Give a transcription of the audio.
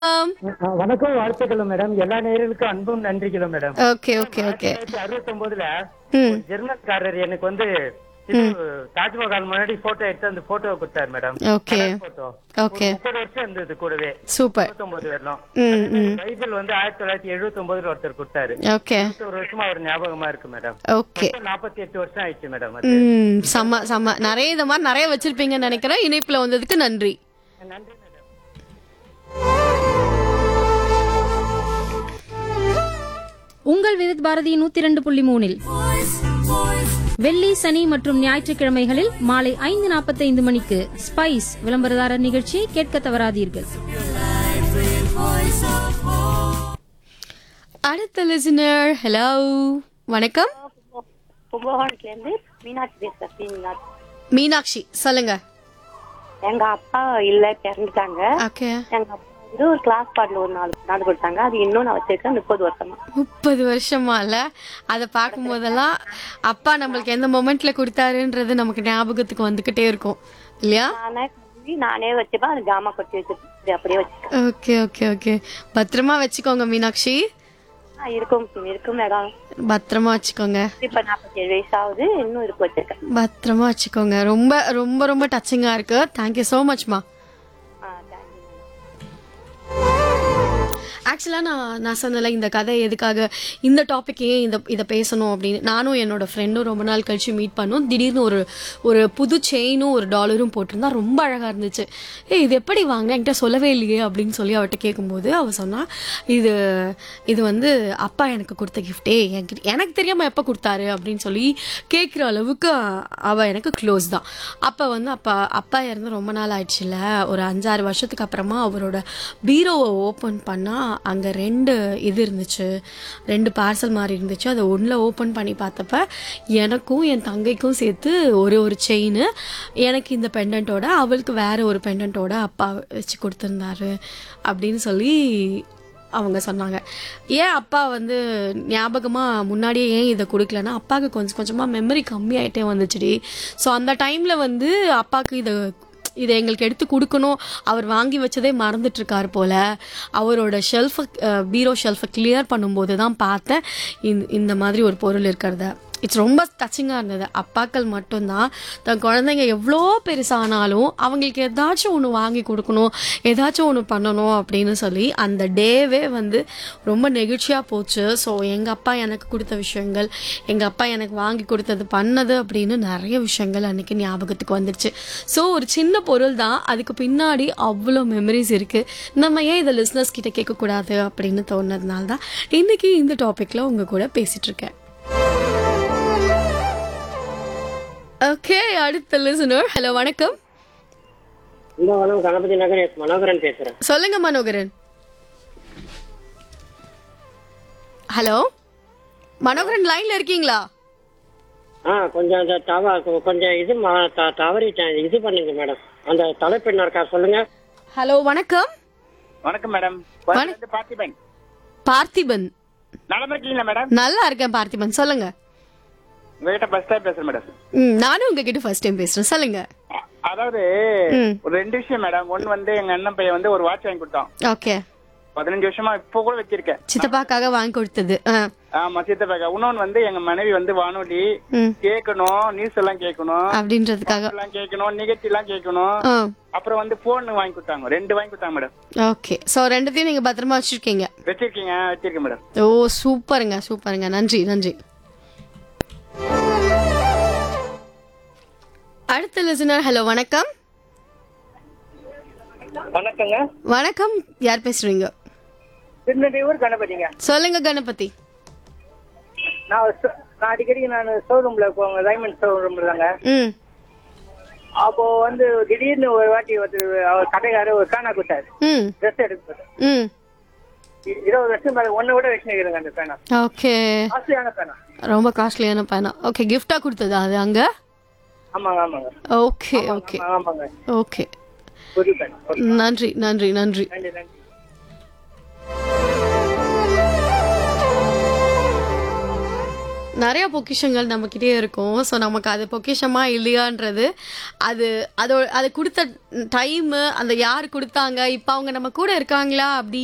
அஹ் வணக்கம் வாழ்த்துக்கள் மேடம் எல்லா நேயர்களுக்கும் அன்பும் நன்றிகளும் மேடம் ஓகே ஓகே ஓகே அறுபத்தி ஒன்பதுல ம் ஜெர்மன்காரர் எனக்கு வந்து இது தாஜ்மஹால் முன்னாடி போட்டோ எடுத்து அந்த போட்டோவை கொடுத்தாரு மேடம் ஓகே போட்டோ ஓகே முப்பது வருஷம் இருந்தது கூடவே சூப்பர் இருபத்தொன்பது வரலாம் ம் ம் பைபிள் வந்து ஆயிரத்தி தொள்ளாயிரத்தி எழுபத்தி ஒன்பதுல ஒருத்தர் கொடுத்தாரு ஓகே ஒரு வருஷமா ஒரு ஞாபகமா இருக்கு மேடம் ஓகே நாற்பத்தி எட்டு வருஷம் ஆயிடுச்சு மேடம் அது ம் செம்ம செம்ம நிறைய இந்த மாதிரி நிறைய வச்சிருப்பீங்கன்னு நினைக்கிறேன் இணைப்புல வந்ததுக்கு நன்றி நன்றி மேடம் உங்கள் விருத் பாரதி நூத்தி இரண்டு புள்ளி மூணில் வெள்ளி சனி மற்றும் ஞாயிற்றுக்கிழமைகளில் மாலை ஐந்து நாற்பத்தைந்து மணிக்கு ஸ்பைஸ் விளம்பரதாரர் நிகழ்ச்சியை கேட்க தவறாதீர்கள் அடுத்த லிசனர் ஹலோ வணக்கம் கும்பகோணத்துல இருந்து மீனாட்சி பேசுறேன் மீனாட்சி மீனாட்சி சொல்லுங்க எங்க அப்பா இல்ல இறந்துட்டாங்க ஓகே எங்க அப்பா வந்து ஒரு கிளாஸ் பாட்டுல ஒரு நாலு நாள் கொடுத்தாங்க அது இன்னும் நான் வச்சிருக்கேன் முப்பது வருஷமா முப்பது வருஷமா இல்ல அதை பார்க்கும் போதெல்லாம் அப்பா நம்மளுக்கு எந்த மொமெண்ட்ல கொடுத்தாருன்றது நமக்கு ஞாபகத்துக்கு வந்துகிட்டே இருக்கும் இல்லையா நானே கழுவி நானே வச்சுப்பேன் அது ஜாமா கொட்டி வச்சிருக்கேன் அப்படியே வச்சிருக்கேன் ஓகே ஓகே ஓகே பத்திரமா வச்சுக்கோங்க மீனாட்சி ஆ, இருக்கும் இருக்கும் மேடம் பத்திரமா வச்சுக்கோங்க இப்ப நாற்பத்தி ஏழு வயசு ஆகுது இன்னும் இருக்கு வச்சிருக்கேன் பத்திரமா வச்சுக்கோங்க ரொம்ப ரொம்ப ரொம்ப டச்சிங்கா இருக்கு தேங்க்யூ ஸோ மச்மா ஆ, thank you madam. ஆக்சுவலாக நான் நான் சொன்னல இந்த கதை எதுக்காக இந்த டாபிக் ஏன் இந்த இதை பேசணும் அப்படின்னு நானும் என்னோட ஃப்ரெண்டும் ரொம்ப நாள் கழிச்சு மீட் பண்ணோம் திடீர்னு ஒரு ஒரு புது செயினும் ஒரு டாலரும் போட்டிருந்தா ரொம்ப அழகாக இருந்துச்சு ஏ இது எப்படி வாங்கினேன் என்கிட்ட சொல்லவே இல்லையே அப்படின்னு சொல்லி அவட்ட கேட்கும்போது அவ சொன்னா இது இது வந்து அப்பா எனக்கு கொடுத்த கிஃப்டே என்கிட்ட எனக்கு தெரியாமல் எப்போ கொடுத்தாரு அப்படின்னு சொல்லி கேட்குற அளவுக்கு அவ எனக்கு க்ளோஸ் தான் அப்போ வந்து அப்பா அப்பா இறந்து ரொம்ப நாள் ஆயிடுச்சுல ஒரு அஞ்சாறு வருஷத்துக்கு அப்புறமா அவரோட பீரோவை ஓப்பன் பண்ணால் அங்கே ரெண்டு இது இருந்துச்சு ரெண்டு பார்சல் மாதிரி இருந்துச்சு அதை ஒன்றில் ஓப்பன் பண்ணி பார்த்தப்ப எனக்கும் என் தங்கைக்கும் சேர்த்து ஒரு ஒரு செயின் எனக்கு இந்த பெண்டன்ட்டோட அவளுக்கு வேற ஒரு பெண்டன்ட்டோட அப்பா வச்சு கொடுத்துருந்தாரு அப்படின்னு சொல்லி அவங்க சொன்னாங்க ஏன் அப்பா வந்து ஞாபகமாக முன்னாடியே ஏன் இதை கொடுக்கலன்னா அப்பாவுக்கு கொஞ்சம் கொஞ்சமாக மெமரி கம்மியாயிட்டே வந்துச்சுடி ஸோ அந்த டைமில் வந்து அப்பாவுக்கு இதை இதை எங்களுக்கு எடுத்து கொடுக்கணும் அவர் வாங்கி வச்சதே மறந்துட்டு இருக்காரு போல அவரோட ஷெல்ஃபை பீரோ ஷெல்ஃபை கிளியர் பண்ணும்போது தான் பார்த்தேன் இந்த இந்த மாதிரி ஒரு பொருள் இருக்கிறத இட்ஸ் ரொம்ப டச்சிங்காக இருந்தது அப்பாக்கள் மட்டும்தான் தன் குழந்தைங்க எவ்வளோ பெருசானாலும் அவங்களுக்கு ஏதாச்சும் ஒன்று வாங்கி கொடுக்கணும் ஏதாச்சும் ஒன்று பண்ணணும் அப்படின்னு சொல்லி அந்த டேவே வந்து ரொம்ப நெகிழ்ச்சியாக போச்சு ஸோ எங்கள் அப்பா எனக்கு கொடுத்த விஷயங்கள் எங்கள் அப்பா எனக்கு வாங்கி கொடுத்தது பண்ணது அப்படின்னு நிறைய விஷயங்கள் அன்னைக்கு ஞாபகத்துக்கு வந்துடுச்சு ஸோ ஒரு சின்ன பொருள் தான் அதுக்கு பின்னாடி அவ்வளோ மெமரிஸ் இருக்குது நம்ம ஏன் இதை லிஸ்னஸ் கிட்ட கேட்கக்கூடாது அப்படின்னு தோணுனதுனால தான் இன்னைக்கு இந்த டாப்பிக்கில் உங்கள் கூட பேசிட்டு இருக்கேன் ஓகே அடுத்த லிசனர் ஹலோ வணக்கம் இந்த வளம் கணபதி நகர் எஸ் மனோகரன் பேசுறேன் சொல்லுங்க மனோகரன் ஹலோ மனோகரன் லைன்ல இருக்கீங்களா ஆ கொஞ்சம் அந்த தவ கொஞ்சம் இது மா- த- தவறிட்டேன் இது பண்ணுங்க மேடம் அந்த தலைப்பெண்ணா இருக்கா சொல்லுங்க ஹலோ வணக்கம் வணக்கம் மேடம் வண- வந்து பார்த்திபன் பார்த்திபன் நலமா இருக்கீங்களா மேடம் நல்லா இருக்கேன் பார்த்திபன் சொல்லுங்க உங்ககிட்ட பஸ் டைம் பேசுறேன் மேடம் ம் நானும் உங்ககிட்ட ஃபர்ஸ்ட் டைம் பேசுறேன் சொல்லுங்க அ- அதாவது ம். ஒரு ரெண்டு விஷயம் மேடம் ஒன்னு வந்து எங்க அண்ணன் பையன் வந்து ஒரு வாட்ச் வாங்கி கொடுத்தான் ஓகே பதினஞ்சு வருஷமா இப்போ கூட வச்சிருக்கேன் சித்தப்பாக்காக வாங்கி கொடுத்தது ஆ ஆமா சித்தப்பாக்க இன்னொன்னு வந்து எங்க மனைவி வந்து வானொலி ம் கேட்கணும் நியூஸ் எல்லாம் கேட்கணும் அப்படின்றதுக்காக எல்லாம் கேட்கணும் நிகழ்ச்சி எல்லாம் கேட்கணும் ஆ அப்புறம் வந்து போன் வாங்கி கொடுத்தாங்க ரெண்டு வாங்கி கொடுத்தாங்க மேடம் ஓகே ஸோ ரெண்டுத்தையும் நீங்க பத்திரமா வச்சிருக்கீங்க வச்சிருக்கீங்க வச்சிருக்கேன் மேடம் ஓ சூப்பருங்க சூப்பருங்க நன்றி நன்றி அடுத்த லிசனர் ஹலோ வணக்கம் வணக்கங்க வணக்கம் யார் பேசுறீங்க திருநெல்வேலூர் கணபதிங்க சொல்லுங்க கணபதி நான் ஒரு ச- நான் அடிக்கடி நான் ஷோரூம்ல போங்க டைமண்ட் ஷோரூம்ல தாங்க ம் அப்போ வந்து திடீர்னு ஒரு வாட்டி ஒருத்தர் அவர் கடைக்காரர் ஒரு பேனா கொடுத்தாரு ம் ட்ரெஸ் எடுத்து ம் இ- இருபது வருஷம் மேல ஒன்னு விட வச்சுருக்கிறேங்க அந்த பேனா ஓகே காஸ்ட்லியான பேனா ரொம்ப காஸ்ட்லியான பேனா ஓகே கிஃப்டா கொடுத்ததா அது அங்க ஆமாங்க ஆமாங்க ஓகே ஓகே ஆமாங்க ஓகே புது பேனா நன்றி நன்றி நன்றி நன்றி நன்றி நிறைய பொக்கிஷங்கள் நம்மக்கிட்டே இருக்கும் ஸோ நமக்கு அது பொக்கிஷமா இல்லையான்றது அது அதோ அது கொடுத்த டைமு அந்த யார் கொடுத்தாங்க இப்போ அவங்க நம்ம கூட இருக்காங்களா அப்படி